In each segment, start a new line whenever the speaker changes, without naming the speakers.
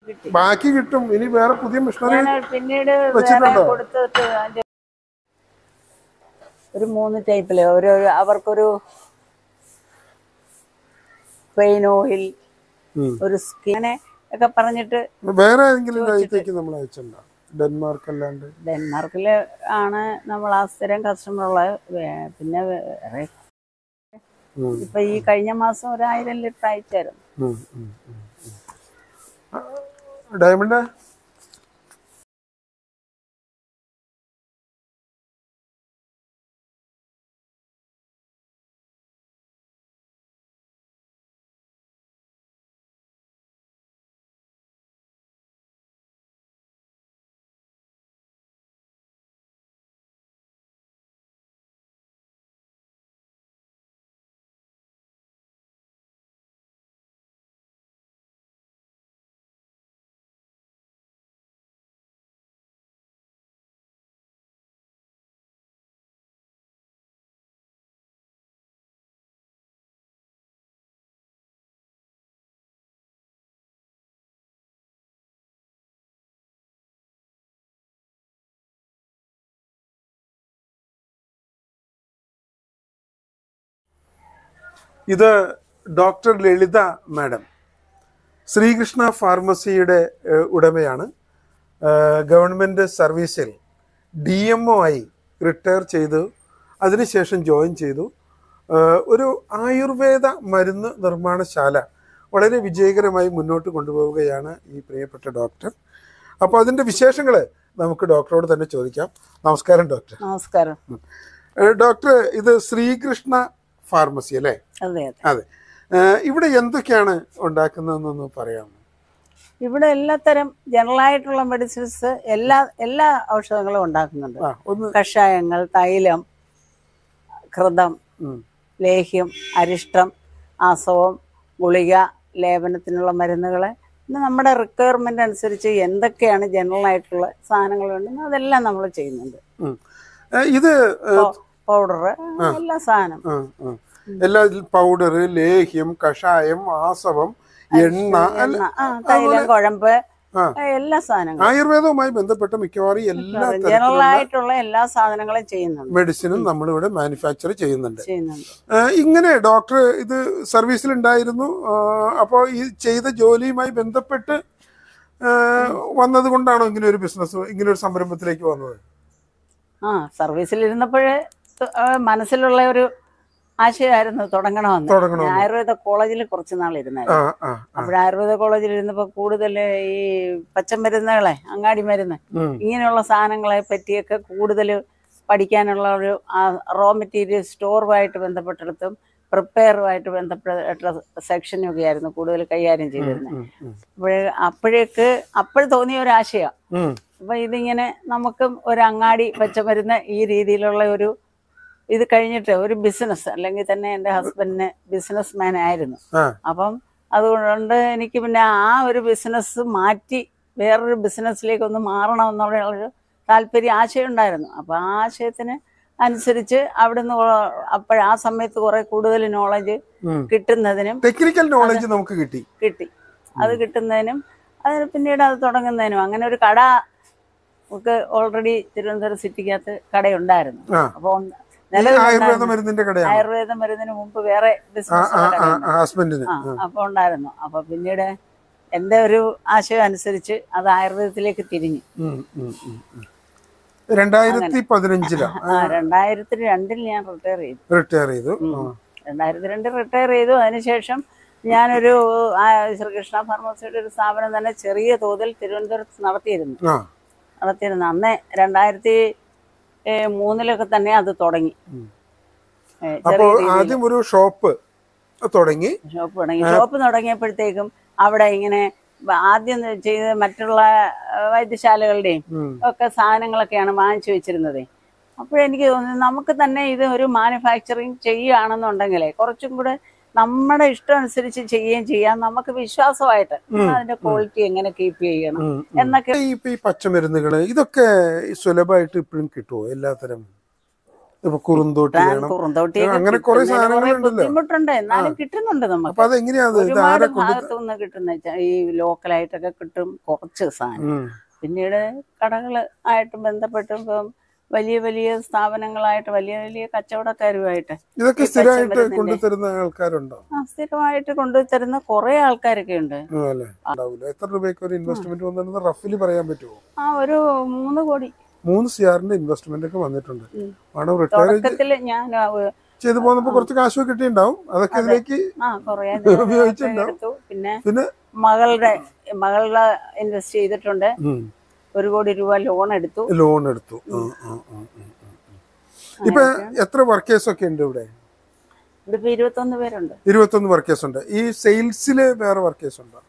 ബാക്കി കിട്ടും ഇനി വേറെ പുതിയ മിഷണറി
ഞാൻ പിന്നീട് വേറെ
വെച്ചിട്ടുണ്ടോ?
കൊടുത്തിട്ട് അതിന്റെ ഒരു മൂന്ന് ടൈപ്പില് ഒരു അവർക്കൊരു പെയിൻ ഓയിൽ ഒരു സ്കിൻ ഒക്കെ പറഞ്ഞിട്ട്
വേറെ ഏതെങ്കിലും രാജ്യത്തേക്ക് നമ്മൾ അയച്ചിട്ടുണ്ടോ ഡെൻമാർക്ക് അല്ലാണ്ട്
ഡെൻമാർക്കില് ആണ് നമ്മൾ ആ സ്ഥിരം കസ്റ്റമർ ഉള്ളത് വേ- പിന്നെ വേറെ
ഉം.
ഇപ്പൊ ഈ കഴിഞ്ഞ മാസം ഒരു ആയിരം ലിറ്റർ അയച്ചായിരുന്നു
ഉം, ഉം, ഉം, ഉം. ആ, ഡയമണ്ട് ഇത് ഡോക്ടർ ലളിത മാഡം ശ്രീകൃഷ്ണ ഫാർമസിയുടെ ഏഹ്, ഉടമയാണ് ഏഹ്, ഗവൺമെൻറ് സർവീസിൽ ഡി എം ഒ ആയി റിട്ടയർ ചെയ്തു അതിനുശേഷം ജോയിൻ ചെയ്തു ഏഹ്, ഒരു ആയുർവേദ മരുന്ന് നിർമ്മാണശാല വളരെ വിജയകരമായി മുന്നോട്ട് കൊണ്ടുപോവുകയാണ് ഈ പ്രിയപ്പെട്ട ഡോക്ടർ അപ്പോൾ അതിൻ്റെ വിശേഷങ്ങൾ നമുക്ക് ഡോക്ടറോട് തന്നെ ചോദിക്കാം നമസ്കാരം ഡോക്ടർ
നമസ്കാരം
ഏഹ്, ഡോക്ടർ ഇത് ശ്രീകൃഷ്ണ ഫാർമസി അല്ലേ
അതെ അതെ
അതെ ഏഹ് ഇവിടെ എന്തൊക്കെയാണ് ഉണ്ടാക്കുന്നതെന്നൊന്ന് പറയാമോ
ഇവിടെ എല്ലാത്തരം ജനറൽ ആയിട്ടുള്ള മെഡിസിൻസ് എല്ലാ എല്ലാ ഔഷധങ്ങളും ഉണ്ടാക്കുന്നുണ്ട്
ആ ഒന്ന്
കഷായങ്ങൾ തൈലം ഘൃതം
ഉം.
ലേഹ്യം അരിഷ്ടം ആസവം ഗുളിക ലേപനത്തിനുള്ള മരുന്നുകൾ പിന്നെ നമ്മുടെ റിക്വയർമെന്റ് അനുസരിച്ച് എന്തൊക്കെയാണ് ജനറൽ ആയിട്ടുള്ള സാധനങ്ങൾ ഉണ്ടെന്ന് അതെല്ലാം നമ്മൾ ചെയ്യുന്നുണ്ട്
ഉം. ഏഹ് ഇത് ഏഹ്,
പൗഡർ എല്ലാ സാധനം
ആ, ആ. എല്ലാ പൗഡർ ലേഹ്യം കഷായം ആസവം എണ്ണ അല്ല
എണ്ണ, ആ, തൈലം കുഴമ്പ്
ആ.
എല്ലാ സാധനങ്ങളും
ആയുർവേദവുമായി ബന്ധപ്പെട്ട മിക്കവാറും എല്ലാ
ജനറൽ
തരത്തിലുള്ള
ആയിട്ടുള്ള എല്ലാ സാധനങ്ങളും ചെയ്യുന്നുണ്ട്
മെഡിസിനും നമ്മളിവിടെ മാനുഫാക്ചർ ചെയ്യുന്നുണ്ട്
ചെയ്യുന്നുണ്ട്
ഏഹ് ഇങ്ങനെ ഡോക്ടർ ഇത് സർവീസിലുണ്ടായിരുന്നു അപ്പോൾ ഈ ചെയ്ത ജോലിയുമായി ബന്ധപ്പെട്ട് ഏഹ് വന്നത് കൊണ്ടാണോ ഇങ്ങനെ ഒരു ബിസിനസ് ഇങ്ങനെ ഒരു സംരംഭത്തിലേക്ക് വന്നത്
ആ സർവീസിലിരുന്നപ്പോഴേ ത- ആ, മനസ്സിലുള്ള ഒരു ആശയമായിരുന്നു തുടങ്ങണമെന്ന്
തുടങ്ങണമെന്ന്.
ഞാൻ ആയുർവേദ കോളേജിൽ കുറച്ച് നാൾ
ആ
ഇരുന്നായിരുന്നു
ആ ആ.
അവിടെ ആയുർവേദ കോളേജിൽ ഇരുന്നപ്പോൾ കൂടുതൽ ഈ പച്ചമരുന്നുകളെ അങ്ങാടി മരുന്ന്
ഉം.
ഇങ്ങനെയുള്ള സാധനങ്ങളെ പറ്റിയൊക്കെ കൂടുതൽ പഠിക്കാനുള്ള ഒരു റോ മെറ്റീരിയൽ സ്റ്റോറുമായിട്ട് ബന്ധപ്പെട്ടിടത്തും പ്രിപ്പയറുമായിട്ട് ബന്ധപ്പെട്ട സെക്ഷനൊക്കെ ആയിരുന്നു കൂടുതൽ കൈകാര്യം ചെയ്തിരുന്നത്
ഉം, ഉം.
അപ്പോഴേ അപ്പോഴേക്ക് അപ്പോൾ തോന്നിയ ഒരു ആശയം
ഉം.
അപ്പൊ ഇതിങ്ങനെ നമുക്കും ഒരു അങ്ങാടി പച്ചമരുന്ന് ഈ രീതിയിലുള്ള ഒരു ഇത് കഴിഞ്ഞിട്ട് ഒരു ബിസിനസ് അല്ലെങ്കിൽ തന്നെ എൻ്റെ ഹസ്ബൻഡിന് ബിസിനസ് മാൻ ആയിരുന്നു
ആ
അപ്പം അതുകൊണ്ട് എനിക്ക് പിന്നെ ആ ഒരു ബിസിനസ് മാറ്റി വേറൊരു ബിസിനസ്സിലേക്ക് ഒന്ന് മാറണം എന്നുള്ള ഒരു താല്പര്യം ആശയം ഉണ്ടായിരുന്നു അപ്പൊ ആ ആശയത്തിന് അനുസരിച്ച് അവിടുന്ന് അപ്പോഴ ആ സമയത്ത് കുറെ കൂടുതൽ നോളജ്
ഉം.
കിട്ടുന്നതിനും
ടെക്നിക്കൽ നോളജ് നമുക്ക് കിട്ടി
കിട്ടി അത് കിട്ടുന്നതിനും അതിന് പിന്നീട് അത് തുടങ്ങുന്നതിനും അങ്ങനെ ഒരു കട ഒക്കെ ഓൾറെഡി തിരുവനന്തപുരം സിറ്റിക്കകത്ത് കടയുണ്ടായിരുന്നു
ആ
അപ്പോൾ
ഈ ആയുർവേദ
നിലവിലുണ്ടായിരുന്നു
മരുന്നിന്റെ കടയാണ്
ആയുർവേദ മരുന്നിന് മുമ്പ് വേറെ
ആ
ബിസിനസ്
ആ ആ ഹസ്ബൻഡിന്
ആ അപ്പൊ ഉണ്ടായിരുന്നു അപ്പൊ പിന്നീട് എന്റെ ഒരു ആശയം അനുസരിച്ച് അത് ആയുർവേദത്തിലേക്ക് തിരിഞ്ഞു
രണ്ടായിരത്തി പതിനഞ്ചിലാ
ആ രണ്ടായിരത്തി രണ്ടിൽ ഞാൻ റിട്ടയർ ചെയ്തു
റിട്ടയർ ചെയ്തു ആ.
രണ്ടായിരത്തി രണ്ടിൽ റിട്ടയർ ചെയ്തു അതിനുശേഷം ഞാനൊരു ആ, ശ്രീകൃഷ്ണ ഫാർമസിയുടെ ഒരു സ്ഥാപനം തന്നെ ചെറിയ തോതിൽ തിരുവനന്തപുരത്ത് നടത്തിയിരുന്നു
ആ
നടത്തിയിരുന്നു അന്ന് രണ്ടായിരത്തി ഏ, മൂന്നിലൊക്കെ തന്നെ അത് തുടങ്ങി
ഉം.
ഏ,
അപ്പോ
ചെറിയ രീതിയിൽ
ആദ്യം ഒരു ഷോപ്പ് തുടങ്ങി
ഷോപ്പ് തുടങ്ങി ഷോപ്പ് തുടങ്ങിയപ്പോഴത്തേക്കും അവിടെ ഇങ്ങനെ ബ- ആദ്യം ചെയ്ത മറ്റുള്ള ആ, വൈദ്യശാലകളുടെയും
ഉം.
ഒക്കെ സാധനങ്ങളൊക്കെയാണ് വാങ്ങിച്ചു വെച്ചിരുന്നത് അപ്പോഴെനിക്ക് തോന്നുന്നു നമുക്ക് തന്നെ ഇത് ഒരു മാനുഫാക്ചറിങ് ചെയ്യുകയാണെന്നുണ്ടെങ്കിലേ കുറച്ചും കൂടെ നമ്മുടെ ഇഷ്ടം അനുസരിച്ച് ചെയ്യുകയും ചെയ്യാം നമുക്ക് വിശ്വാസമായിട്ട് അതിന്റെ ക്വാളിറ്റി എങ്ങനെ കീപ്പ് ചെയ്യണം
ഉം, ഉം.
എന്നൊക്കെ
ഈ ഇപ്പൊ ഈ പച്ചമരുന്നുകള് ഇതൊക്കെ സുലഭമായിട്ട് ഇപ്പോഴും കിട്ടുമോ എല്ലാത്തരം ഇപ്പൊ കുറുന്തോട്ടി വേണം
കുറുന്തോട്ടിയൊക്കെ
അങ്ങനെ കുറേ
കിട്ടുന്നതിന് കുറേ
സാധനങ്ങളുണ്ടല്ലോ.
ബുദ്ധിമുട്ടുണ്ട് എന്നാലും കിട്ടുന്നുണ്ട് നമുക്ക്
അപ്പൊ അതെങ്ങനെയാ അത് ഇത്
ഒരുപാട്
ആരെ കൊണ്ട്
ഭാഗത്തുനിന്ന് കിട്ടുന്ന വെച്ചാ ഈ ലോക്കലായിട്ടൊക്കെ കിട്ടും കുറച്ച് സാധനം
ഉം.
പിന്നീട് കടകൾ ആയിട്ട് ബന്ധപ്പെട്ട് ഇപ്പം വലിയ വലിയ സ്ഥാപനങ്ങളായിട്ട് വലിയ വലിയ കച്ചവടക്കാരുമായിട്ട്
ഇതൊക്കെ
ഈ
സ്ഥിരമായിട്ട്
പച്ചമരുന്നിന്റെ-
കൊണ്ടുതരുന്ന ആൾക്കാരുണ്ടോ
ആ, സ്ഥിരമായിട്ട് കൊണ്ടുതരുന്ന കുറെ ആൾക്കാരൊക്കെ ഉണ്ട്
ആ, അല്ലേ ഉണ്ടാവില്ല എത്ര രൂപയ്ക്ക് ഒരു ഇൻവെസ്റ്റ്മെന്റ് വന്നിരുന്ന റഫില് പറയാൻ പറ്റുമോ
ആ ഒരു മൂന്ന് കോടി
മൂന്ന് സിആറിന്റെ ഇൻവെസ്റ്റ്മെന്റ് ഒക്കെ വന്നിട്ടുണ്ട്
ഉം.
മാഡം റിട്ടയർ
തുടക്കത്തില് ഞാൻ ആ, ഒരു-
ചെയ്ത് പോകുന്നപ്പോ കുറച്ച് കാശ് കിട്ടിയിട്ടുണ്ടാവും അതൊക്കെ ഇതിലേക്ക്
ആ കുറെ
ഉപയോഗിച്ചിട്ടുണ്ടാവും.
എടുത്തു പിന്നെ
പിന്നെ
മകളുടെ മകളുടെ ഇൻവെസ്റ്റ് ചെയ്തിട്ടുണ്ട്
ഉം,
ഒരു കോടി രൂപ ലോൺ എടുത്തു
ലോൺ എടുത്തു ആ, ആ, ആ, ആ, ആ. ഇപ്പൊ എത്ര വർക്കേഴ്സ് ഒക്കെ ഉണ്ട് ഇവിടെ
ഇവിടെ ഇപ്പൊ ഇരുപത്തൊന്ന് പേരുണ്ട്
ഇരുപത്തൊന്ന് വർക്കേഴ്സ് ഉണ്ട് ഈ സെയിൽസില് വേറെ വർക്കേഴ്സ് ഉണ്ടോ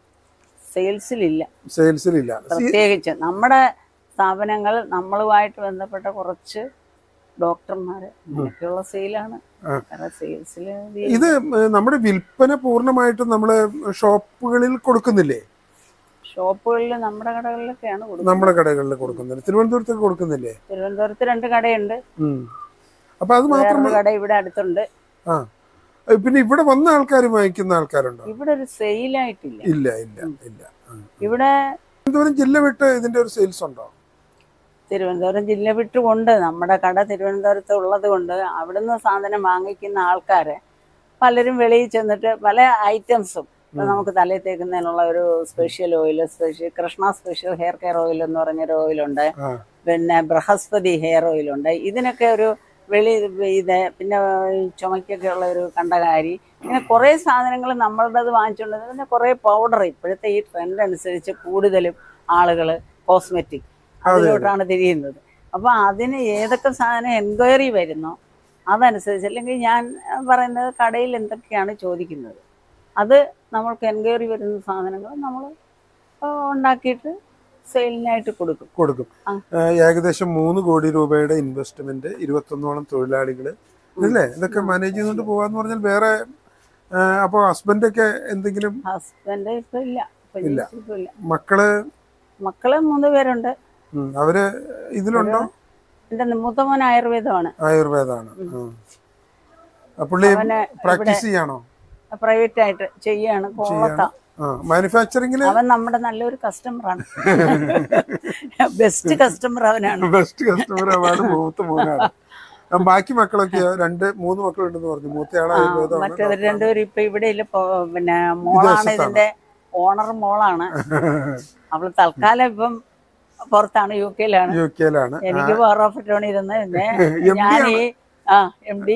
സെയിൽസിലില്ല
സെയിൽസിലില്ല
പ്രത്യേകിച്ച് നമ്മുടെ സ്ഥാപനങ്ങൾ നമ്മളുമായിട്ട് ബന്ധപ്പെട്ട കുറച്ച് ഡോക്ടർമാര് അങ്ങനെയൊക്കെയുള്ള സെയിലാണ്
ആ.
കാരണം സെയിൽസിൽ
ഇത് നമ്മുടെ വിൽപ്പന പൂർണ്ണമായിട്ടും നമ്മള് ഷോപ്പുകളിൽ കൊടുക്കുന്നില്ലേ
ഷോപ്പുകളിൽ നമ്മുടെ കടകളിലൊക്കെയാണ് കൊടുക്കുന്നത്
നമ്മുടെ കടകളിൽ കൊടുക്കുന്നില്ല തിരുവനന്തപുരത്തൊക്കെ കൊടുക്കുന്നില്ലേ
തിരുവനന്തപുരത്ത് രണ്ട് കടയുണ്ട്
ഉം. അപ്പൊ അത് മാത്രം
വേറൊരു കട ഇവിടെ അടുത്തുണ്ട്
ആ പിന്നെ ഇവിടെ വന്ന ആൾക്കാർ വാങ്ങിക്കുന്ന ആൾക്കാരുണ്ടോ
ഇവിടെ ഒരു സെയിലായിട്ടില്ല
ഇല്ല ഇല്ല ഇല്ല ആ.
ഇവിടെ
തിരുവനന്തപുരം ജില്ല വിട്ട് ഇതിന്റെ ഒരു സെയിൽസ് ഉണ്ടോ
തിരുവനന്തപുരം ജില്ല വിട്ടുകൊണ്ട് നമ്മുടെ കട തിരുവനന്തപുരത്ത് ഉള്ളത് കൊണ്ട് അവിടുന്ന് സാധനം വാങ്ങിക്കുന്ന ആൾക്കാരെ പലരും വെളിയിൽ ചെന്നിട്ട് പല ഐറ്റംസും ഇപ്പൊ നമുക്ക് തലയിൽ തേക്കുന്നതിനുള്ള ഒരു special oil special Krishna special hair care oil എന്ന് പറഞ്ഞൊരു ഓയിലുണ്ട്
ആ.
പിന്നെ ബൃഹസ്പതി ഹെയർ ഓയിലുണ്ട് ഇതിനൊക്കെ ഒരു വെളി ഇത് പിന്നെ ഈ ചുമക്കൊക്കെ ഉള്ള ഒരു കണ്ടകാരി ഇങ്ങനെ കുറേ സാധനങ്ങൾ നമ്മളുടേത് വാങ്ങിച്ചുകൊണ്ട് പിന്നെ കുറേ പൗഡർ ഇപ്പോഴത്തെ ഈ ട്രെൻഡ് അനുസരിച്ച് കൂടുതലും ആളുകൾ കോസ്മെറ്റിക് അതിലോട്ടാണ് തിരിയുന്നത് അപ്പൊ അതിന് ഏതൊക്കെ സാധനം എൻക്വയറി വരുന്നോ അതനുസരിച്ച് അല്ലെങ്കിൽ ഞാൻ പറയുന്നത് കടയിൽ എന്തൊക്കെയാണ് ചോദിക്കുന്നത് അത് നമ്മൾക്ക് എൻക്വയറി വരുന്ന സാധനങ്ങൾ നമ്മൾ ഉണ്ടാക്കിയിട്ട് സെയിലിനായിട്ട് കൊടുക്കും
കൊടുക്കും
ആ.
ആ, ഏകദേശം മൂന്ന് കോടി രൂപയുടെ ഇൻവെസ്റ്റ്മെന്റ് ഇരുപത്തൊന്നോളം തൊഴിലാളികള് അല്ലേ ഇതൊക്കെ മാനേജ് ചെയ്തുകൊണ്ട് പോവാന്ന് പറഞ്ഞാൽ വേറെ ആ, അപ്പൊ ഹസ്ബൻഡ് ഒക്കെ എന്തെങ്കിലും
ഹസ്ബൻഡ് ഇപ്പൊ ഇല്ല ഇപ്പൊ
ഇല്ല.
ഇപ്പൊ ഇല്ല
മക്കള്
മക്കള് മൂന്ന് പേരുണ്ട്
ഉം, അവര് ഇതിലുണ്ടോ
എന്റെ മൂത്ത മോൻ ആയുർവേദമാണ്
ആയുർവേദാണ് ആ. ആ, പുള്ളി
അവന്
പ്രാക്ടീസ് ചെയ്യാണോ
പ്രൈവറ്റ് ആയിട്ട് ചെയ്യാണ് കോളത്ത
ആ മാനുഫാക്ചറിങ്ങില്
അവൻ നമ്മുടെ നല്ലൊരു കസ്റ്റമറാണ് ബെസ്റ്റ് കസ്റ്റമർ അവനാണ്
ബെസ്റ്റ് കസ്റ്റമർ അവാർഡ് മൂത്ത മോനാണ് ആ, ബാക്കി മക്കളൊക്കെയോ രണ്ട് മൂന്ന് മക്കളുണ്ടെന്ന് പറഞ്ഞു മൂത്തയാള് ആയുർവേദമാണ്
മറ്റേവർ രണ്ടുപേരും ഇപ്പൊ ഇവിടെ ഇല്ല ഇപ്പൊ പിന്നെ മോളാണ്
വിദേശത്താണ്.
ഇതിന്റെ ഓണർ മോളാണ് അവള് തൽക്കാലം ഇപ്പം പുറത്താണ് യു കെയിലാണ്
യു കെയിലാണ്
എനിക്ക് പവർ ഓഫ് അറ്റോണി ഇരുന്ന് പിന്നെ
MD
ഞാൻ ഈ ആ എം ഡി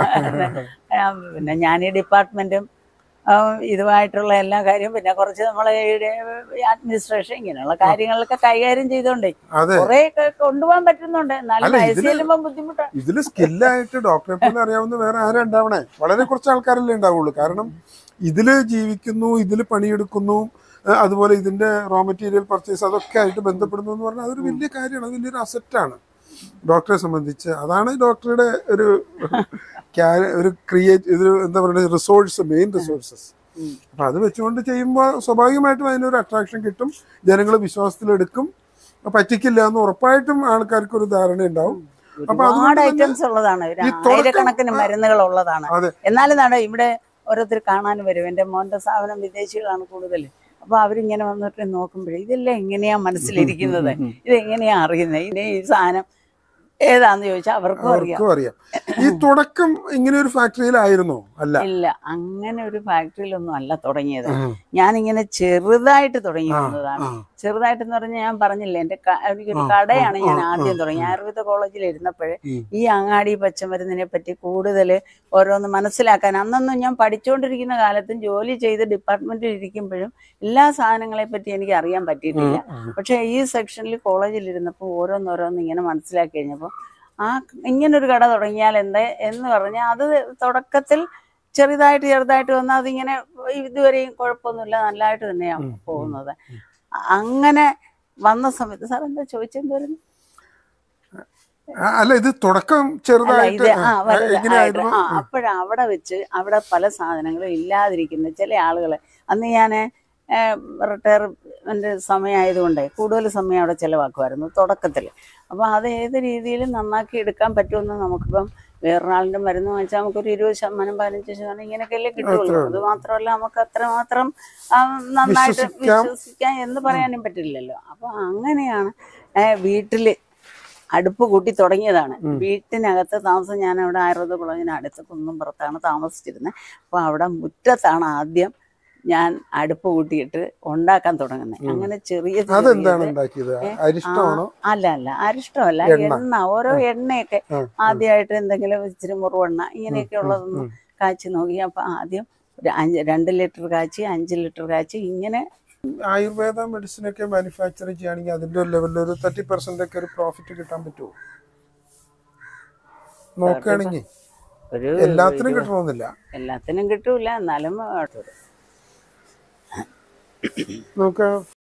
പിന്നെ ഞാൻ ഈ ഡിപ്പാർട്ട്മെന്റും ആ, ഇതുമായിട്ടുള്ള എല്ലാ കാര്യവും പിന്നെ കുറച്ച് നമ്മളെ അഡ്മിനിസ്ട്രേഷൻ ഇങ്ങനെയുള്ള കാര്യങ്ങളൊക്കെ കൈകാര്യം ചെയ്തോണ്ടേ
അതെ
കുറെ കൊണ്ടുപോകാൻ പറ്റുന്നുണ്ട് എന്നാലും
അല്ല,
വയസ്സ്
ഇതില്
ചെല്ലുമ്പോ ബുദ്ധിമുട്ടാണ്
ഇതില് സ്കില്ലായിട്ട് ഡോക്ടറെ പോലെ അറിയാവുന്ന വേറെ ആരും ഉണ്ടാവണേ വളരെ കുറച്ച് ആൾക്കാരല്ലേ ഉണ്ടാവുള്ളൂ കാരണം ഇതില് ജീവിക്കുന്നു ഇതില് പണിയെടുക്കുന്നു ഏഹ് അതുപോലെ ഇതിന്റെ റോ മെറ്റീരിയൽ പർച്ചേസ് അതൊക്കെ ആയിട്ട് ബന്ധപ്പെടുന്നു എന്ന് പറഞ്ഞാൽ അതൊരു വലിയ കാര്യമാണ് അത് വലിയൊരു അസറ്റാണ് ഡോക്ടറെ സംബന്ധിച്ച് അതാണ് ഡോക്ടറുടെ ഒരു ക്യാ- ഒരു ക്രിയേറ്റ് ഇതൊരു എന്താ പറയുക റിസോഴ്സ് മെയിൻ റിസോഴ്സസ്
ഉം.
അപ്പൊ അത് വെച്ചുകൊണ്ട് ചെയ്യുമ്പോൾ സ്വാഭാവികമായിട്ടും അതിനൊരു അട്രാക്ഷൻ കിട്ടും ജനങ്ങൾ വിശ്വാസത്തിലെടുക്കും പറ്റിക്കില്ല എന്ന് ഉറപ്പായിട്ടും ആൾക്കാർക്ക് ഒരു ധാരണ ഉണ്ടാവും അപ്പൊ അതുകൊണ്ട്
ഒരുപാട്
തന്നെ
ഐറ്റംസ് ഉള്ളതാണ് ഒരു
ഈ തുടക്കം-
ആയിരക്കണക്കിന് മരുന്നുകൾ ഉള്ളതാണ്
അതെ
എന്നാലും നട ഇവിടെ ഓരോരുത്തർ കാണാൻ വരും എൻ്റെ മോൻ്റെ സ്ഥാപനം വിദേശികളാണ് കൂടുതൽ അപ്പൊ അവരിങ്ങനെ വന്നിട്ട് നോക്കുമ്പോഴേ ഇതെല്ലാം എങ്ങനെയാ മനസ്സിലിരിക്കുന്നത് ഇതെങ്ങനെയാ അറിയുന്നത് ഇനി ഈ സാധനം ഏതാന്ന് ചോദിച്ചാൽ അവർക്കും അറിയാം
അവർക്കും അറിയാം ഈ തുടക്കം ഇങ്ങനെ ഒരു ഫാക്ടറിയിലായിരുന്നോ അല്ല
ഇല്ല അങ്ങനെ ഒരു ഫാക്ടറിയിലൊന്നും അല്ല തുടങ്ങിയത് ഞാനിങ്ങനെ ചെറുതായിട്ട് തുടങ്ങി
ആ,
വന്നതാണ്
ആ.
ചെറുതായിട്ടെന്ന് പറഞ്ഞാൽ ഞാൻ പറഞ്ഞില്ലേ എൻ്റെ ക- എനിക്കൊരു
ആ,
കടയാണ്
ആ,
ഞാൻ
ആ,
ആദ്യം
ആ,
തുടങ്ങി ആയുർവേദ കോളേജിൽ ഇരുന്നപ്പോഴേ
ഉം.
ഈ അങ്ങാടി പച്ചമരുന്നിനെ പറ്റി കൂടുതൽ ഓരോന്ന് മനസ്സിലാക്കാൻ അന്നൊന്നും ഞാൻ പഠിച്ചുകൊണ്ടിരിക്കുന്ന കാലത്തും ജോലി ചെയ്ത് ഡിപ്പാർട്ട്മെന്റിൽ ഇരിക്കുമ്പോഴും എല്ലാ സാധനങ്ങളെ പറ്റി എനിക്ക് അറിയാൻ പറ്റിയിട്ടില്ല പക്ഷെ ഈ സെക്ഷനിൽ കോളേജിൽ ഇരുന്നപ്പോൾ ഓരോന്നോരോന്ന് ഇങ്ങനെ മനസ്സിലാക്കി കഴിഞ്ഞപ്പോൾ ആ ഇങ്ങനൊരു കട തുടങ്ങിയാൽ എന്താ എന്ന് പറഞ്ഞാൽ അത് തുടക്കത്തിൽ ചെറുതായിട്ട് ചെറുതായിട്ട് വന്നാൽ അതിങ്ങനെ ഇതുവരെയും കുഴപ്പമൊന്നുമില്ല നല്ലതായിട്ട് തന്നെയാണ് പോകുന്നത് അങ്ങനെ വന്ന സമയത്ത് സാർ എന്താ ചോദിച്ചെന്തായിരുന്നു
ആ, അല്ല ഇത് തുടക്കം
അല്ല
ചെറുതായിട്ട്
ഇത് ആ
ആ,
വലുത്
എങ്ങനെയായിരുന്നു
ആ അപ്പോഴ അവിടെ വെച്ച് അവിടെ പല സാധനങ്ങളും ഇല്ലാതിരിക്കുന്ന ചില ആളുകൾ അന്ന് ഞാൻ റിട്ടയർ എൻ്റെ സമയമായതുകൊണ്ടേ കൂടുതൽ സമയം അവിടെ ചിലവാക്കുമായിരുന്നു തുടക്കത്തിൽ അപ്പോൾ അത് ഏത് രീതിയിൽ നന്നാക്കി എടുക്കാൻ പറ്റുമെന്ന് നമുക്കിപ്പം വേറൊരാളിൻ്റെ മരുന്ന് വാങ്ങിച്ചാൽ നമുക്കൊരു ഇരുപത് ശതമാനം പതിനഞ്ച് ശതമാനം ഇങ്ങനെയൊക്കെയല്ലേ കിട്ടുള്ളൂ അത് മാത്രമല്ല നമുക്ക് അത്രമാത്രം ആ, നന്നായിട്ട്
വിശ്വസിക്കാം.
വിശ്വസിക്കാം എന്ന് പറയാനും പറ്റില്ലല്ലോ അപ്പോൾ അങ്ങനെയാണ് വീട്ടിൽ അടുപ്പ് കൂട്ടി തുടങ്ങിയതാണ് വീട്ടിനകത്ത് താമസം ഞാൻ അവിടെ ആയുർവേദ കോളേജിന് അടുത്ത് കുന്നുംപുറത്താണ് താമസിച്ചിരുന്നത് അപ്പോൾ അവിടെ മുറ്റത്താണ് ആദ്യം ഞാൻ അടുപ്പ് കൂട്ടിയിട്ട് ഉണ്ടാക്കാൻ തുടങ്ങുന്നത് അങ്ങനെ ചെറിയ ചെറിയ
അതെന്താണ് ഉണ്ടാക്കിയത് അരിഷ്ടമാണോ
ആ, അല്ല അല്ല അരിഷ്ടമല്ല എണ്ണ ഓരോ എണ്ണയൊക്കെ
ആ,
ആദ്യമായിട്ട് എന്തെങ്കിലും ഇച്ചിരി മുറിവെണ്ണ ഇങ്ങനെയൊക്കെ ഉള്ളതൊന്നും കാച്ചി നോക്കി അപ്പൊ ആദ്യം ഒരു അഞ്ച് രണ്ട് ലിറ്റർ കാച്ചി അഞ്ച് ലിറ്റർ കാച്ചി ഇങ്ങനെ
ആയുർവേദ മെഡിസിൻ ഒക്കെ മാനുഫാക്ചർ ചെയ്യുകയാണെങ്കിൽ അതിന്റെ ഒരു ലെവലിൽ ഒരു തേർട്ടി പെർസെന്റ് ഒക്കെ ഒരു പ്രോഫിറ്റ് കിട്ടാൻ പറ്റുമോ നോക്കുകയാണെങ്കിൽ
ഒരു
എല്ലാത്തിനും കിട്ടണമെന്നില്ല
എല്ലാത്തിനും കിട്ടൂല എന്നാലും
നമുക്ക്